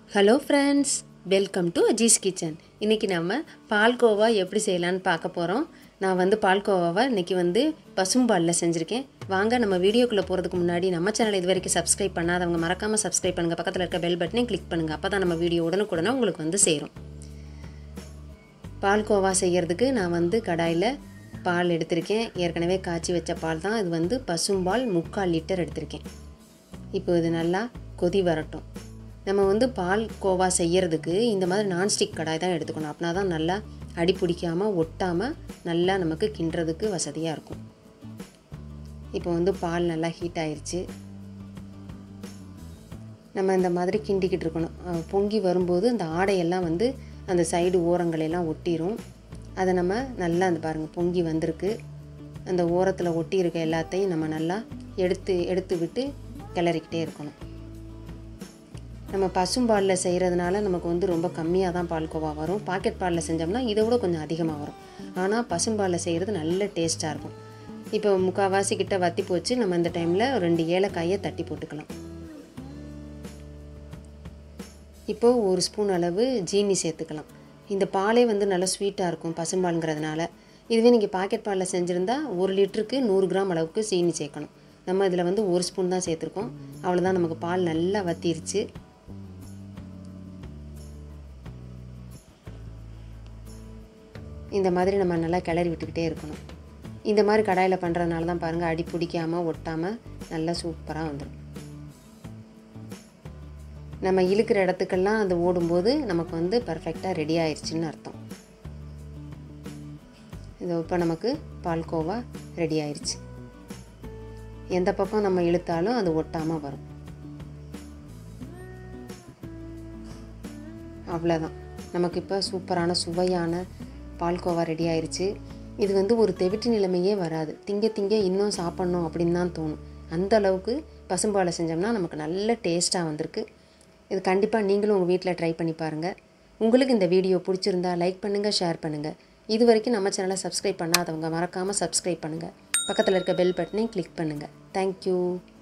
hello friends welcome to அஜீஸ் kitchen இன்றைக்கி நம்ம பால்கோவா எப்படி செய்யலான்னு பார்க்க போகிறோம் நான் வந்து பால்கோவாவை இன்றைக்கி வந்து பசும்பாலில் செஞ்சுருக்கேன் வாங்க நம்ம வீடியோக்குள்ளே போகிறதுக்கு முன்னாடி நம்ம சேனல் இது வரைக்கும் சப்ஸ்கிரைப் பண்ணாதவங்க மறக்காமல் சப்ஸ்கிரைப் பண்ணுங்கள் பக்கத்தில் இருக்க பெல் பட்டனையும் கிளிக் பண்ணுங்கள் அப்போ தான் நம்ம வீடியோ உடனுக்குடனே உங்களுக்கு வந்து சேரும் பால்கோவா செய்கிறதுக்கு நான் வந்து கடாயில் பால் எடுத்திருக்கேன் ஏற்கனவே காய்ச்சி வச்ச பால் தான் இது வந்து பசும்பால் முக்கால் லிட்டர் எடுத்திருக்கேன் இப்போ இது நல்லா கொதி வரட்டும் நம்ம வந்து பால் கோவா செய்யறதுக்கு இந்த மாதிரி நான்ஸ்டிக் கடாய் தான் எடுத்துக்கணும் அப்படின்னா தான் நல்லா அடி பிடிக்காமல் ஒட்டாமல் நல்லா நமக்கு கிண்டுறதுக்கு வசதியாக இருக்கும் இப்போ வந்து பால் நல்லா ஹீட் ஆயிடுச்சு நம்ம இந்த மாதிரி கிண்டிக்கிட்டு இருக்கணும் அஹ் பொங்கி வரும்போது இந்த ஆடையெல்லாம் வந்து அந்த சைடு ஓரங்களெல்லாம் ஒட்டிரும் அதை நம்ம நல்லா அந்த பாருங்கள் பொங்கி வந்திருக்கு அந்த ஓரத்தில் ஒட்டி இருக்க எல்லாத்தையும் நம்ம நல்லா எடுத்து எடுத்து விட்டு கிளறிக்கிட்டே இருக்கணும் நம்ம பசும்பாலில் செய்கிறதுனால நமக்கு வந்து ரொம்ப கம்மியாக தான் பால்கோவா வரும் பாக்கெட் பாலில் செஞ்சோம்னா இதை விட கொஞ்சம் அதிகமாக வரும் ஆனால் பசும்பாலில் செய்கிறது நல்ல டேஸ்ட்டாக இருக்கும் இப்போ முக்கால்வாசி கிட்ட வத்தி போச்சு நம்ம இந்த டைமில் ரெண்டு ஏலக்காயை தட்டி போட்டுக்கலாம் இப்போது ஒரு ஸ்பூன் அளவு ஜீனி சேர்த்துக்கலாம் இந்த பாலே வந்து நல்லா ஸ்வீட்டாக இருக்கும் பசும்பாலுங்கிறதுனால இதுவே நீங்கள் பாக்கெட் பாலில் செஞ்சுருந்தா ஒரு லிட்டருக்கு நூறு கிராம் அளவுக்கு சீனி சேர்க்கணும் நம்ம இதில் வந்து ஒரு ஸ்பூன் தான் சேர்த்துருக்கோம் அவ்வளோதான் நமக்கு பால் நல்லா வத்திருச்சு இந்த மாதிரி நம்ம நல்லா கிளறி விட்டுக்கிட்டே இருக்கணும் இந்த மாதிரி கடாயில் பண்ணுறதுனால தான் பாருங்கள் அடி பிடிக்காமல் ஒட்டாமல் நல்லா சூப்பராக வந்துடும் நம்ம இழுக்கிற இடத்துக்கெல்லாம் அது ஓடும்போது நமக்கு வந்து பர்ஃபெக்டாக ரெடி ஆயிடுச்சுன்னு அர்த்தம் இது இப்போ நமக்கு பால்கோவா ரெடி ஆயிடுச்சு எந்த பக்கம் நம்ம இழுத்தாலும் அது ஒட்டாமல் வரும் அவ்வளோதான் நமக்கு இப்போ சூப்பரான சுவையான பால்கோவா ரெடி ஆயிடுச்சு இது வந்து ஒரு தெவிட்டு நிலைமையே வராது திங்க திங்க இன்னும் சாப்பிட்ணும் அப்படின்னு தான் தோணும் அந்த அளவுக்கு பசும்பாலை செஞ்சோம்னா நமக்கு நல்ல டேஸ்ட்டாக வந்திருக்கு இது கண்டிப்பாக நீங்களும் உங்கள் வீட்டில் ட்ரை பண்ணி பாருங்கள் உங்களுக்கு இந்த வீடியோ பிடிச்சிருந்தா லைக் பண்ணுங்கள் ஷேர் பண்ணுங்கள் இது வரைக்கும் நம்ம சேனலை சப்ஸ்கிரைப் பண்ணாதவங்க மறக்காமல் சப்ஸ்கிரைப் பண்ணுங்கள் பக்கத்தில் இருக்க பெல் பட்டனையும் கிளிக் பண்ணுங்கள் தேங்க்யூ